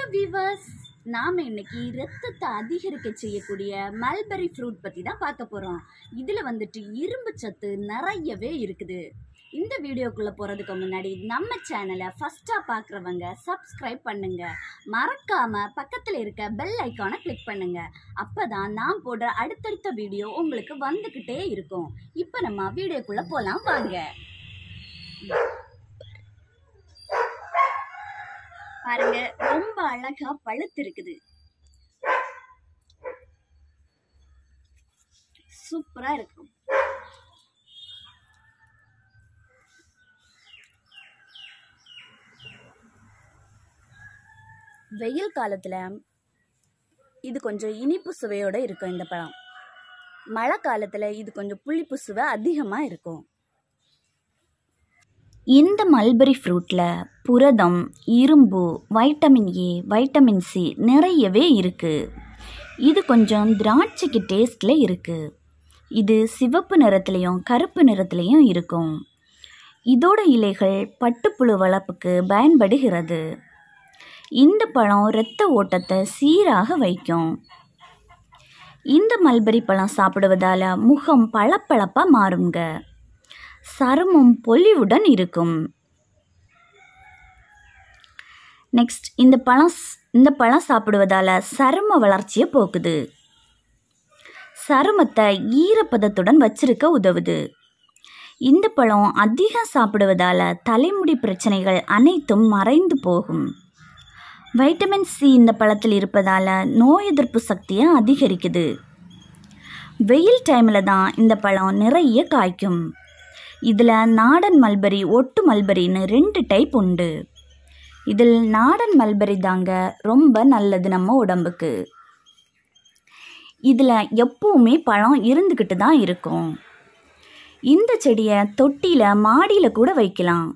viewers நாம இன்னைக்கு ரத்தத்தை அதிகரிக்க செய்யக்கூடிய மல்பெரி ஃப்ரூட் பத்தி தான் பார்க்க போறோம் இதுல வந்துட்டு இரும்பு சத்து நிறையவே இருக்குது இந்த வீடியோக்குள்ள போறதுக்கு முன்னாடி நம்ம சேனலை ஃபர்ஸ்டா பார்க்குறவங்க சப்ஸ்கிரைப் பண்ணுங்க மறக்காம பக்கத்துல இருக்க பெல் ஐக்கானை கிளிக் பண்ணுங்க அப்பதான் நான் போடுற அடுத்தடுத்த வீடியோ உங்களுக்கு வந்துகிட்டே இருக்கும் இப்போ நம்ம வீடியோக்குள்ள போலாம் வாங்க பாருங்க ரொம்ப அழகா பழுத்து இருக்குது சூப்பரா இருக்கும் வெயில் காலத்துல இது கொஞ்சம் இனிப்பு சுவையோட இருக்கும் இந்த பழம் மழை காலத்துல இது கொஞ்சம் புளிப்பு சுவை அதிகமா இருக்கும் இந்த மல்பெரி ஃப்ரூட்டில் புரதம் இரும்பு வைட்டமின் ஏ வைட்டமின் சி நிறையவே இருக்குது இது கொஞ்சம் திராட்சைக்கு டேஸ்டில் இருக்குது இது சிவப்பு நிறத்துலையும் கருப்பு நிறத்துலையும் இருக்கும் இதோட இலைகள் பட்டுப்புழு வளர்ப்புக்கு பயன்படுகிறது இந்த பழம் இரத்த ஓட்டத்தை சீராக வைக்கும் இந்த மல்பெரி பழம் சாப்பிடுவதால் முகம் பளபளப்பாக மாறுங்க சருமம் பொலிவுடன் இருக்கும் நெக்ஸ்ட் இந்த பழம் ஸ்- இந்த பழம் சாப்பிடுவதால் சரும வளர்ச்சியை போக்குது சருமத்தை ஈரப்பதத்துடன் வச்சிருக்க உதவுது இந்த பழம் அதிகம் சாப்பிடுவதால் தலைமுடி பிரச்சனைகள் அனைத்தும் மறைந்து போகும் வைட்டமின் சி இந்த பழத்தில் இருப்பதால் நோய் எதிர்ப்பு சக்தியை அதிகரிக்குது வெயில் டைமில் தான் இந்த பழம் நிறைய காய்க்கும் இதில் நாடன் மல்பெரி ஒட்டு மல்பெரின்னு ரெண்டு டைப் உண்டு இதில் நாடன் மல்பெரி தாங்க ரொம்ப நல்லது நம்ம உடம்புக்கு இதில் எப்பவுமே பழம் இருந்துக்கிட்டு தான் இருக்கும் இந்த செடியை தொட்டியில் மாடியில் கூட வைக்கலாம்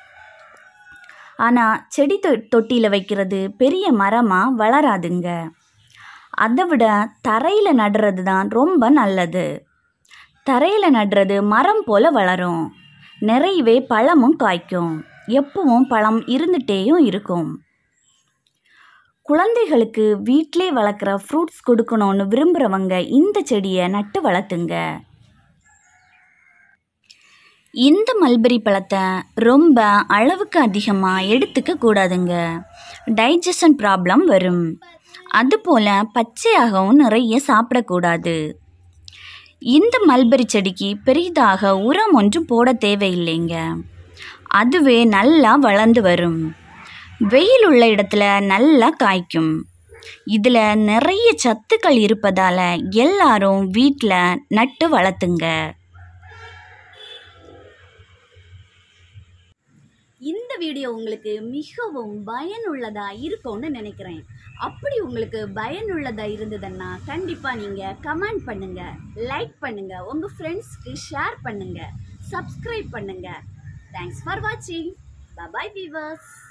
ஆனால் செடி தொ தொட்டியில் வைக்கிறது பெரிய மரமாக வளராதுங்க அதை விட தரையில் நடுறது தான் ரொம்ப நல்லது தரையில் நடுறது மரம் போல வளரும் நிறையவே பழமும் காய்க்கும் எப்பவும் பழம் இருந்துட்டேயும் இருக்கும் குழந்தைகளுக்கு வீட்டிலே வளர்க்குற ஃப்ரூட்ஸ் கொடுக்கணும்னு விரும்புகிறவங்க இந்த செடியை நட்டு வளர்த்துங்க இந்த மல்பெரி பழத்தை ரொம்ப அளவுக்கு அதிகமாக எடுத்துக்க கூடாதுங்க டைஜஷன் ப்ராப்ளம் வரும் அதுபோல் பச்சையாகவும் நிறைய சாப்பிடக்கூடாது இந்த மல்பெரி செடிக்கு பெரிதாக உரம் ஒன்றும் போட தேவையில்லைங்க அதுவே நல்லா வளர்ந்து வரும் வெயில் உள்ள இடத்துல நல்லா காய்க்கும் இதில் நிறைய சத்துக்கள் இருப்பதால் எல்லாரும் வீட்டில் நட்டு வளர்த்துங்க இந்த வீடியோ உங்களுக்கு மிகவும் பயனுள்ளதா இருக்கும்னு நினைக்கிறேன் அப்படி உங்களுக்கு பயனுள்ளதா இருந்ததுன்னா கண்டிப்பா நீங்க கமெண்ட் பண்ணுங்க லைக் பண்ணுங்க உங்க ஃப்ரெண்ட்ஸ்க்கு ஷேர் பண்ணுங்க சப்ஸ்கிரைப் பண்ணுங்க தேங்க்ஸ் ஃபார் வாட்சிங் பபாய் வீவர்ஸ்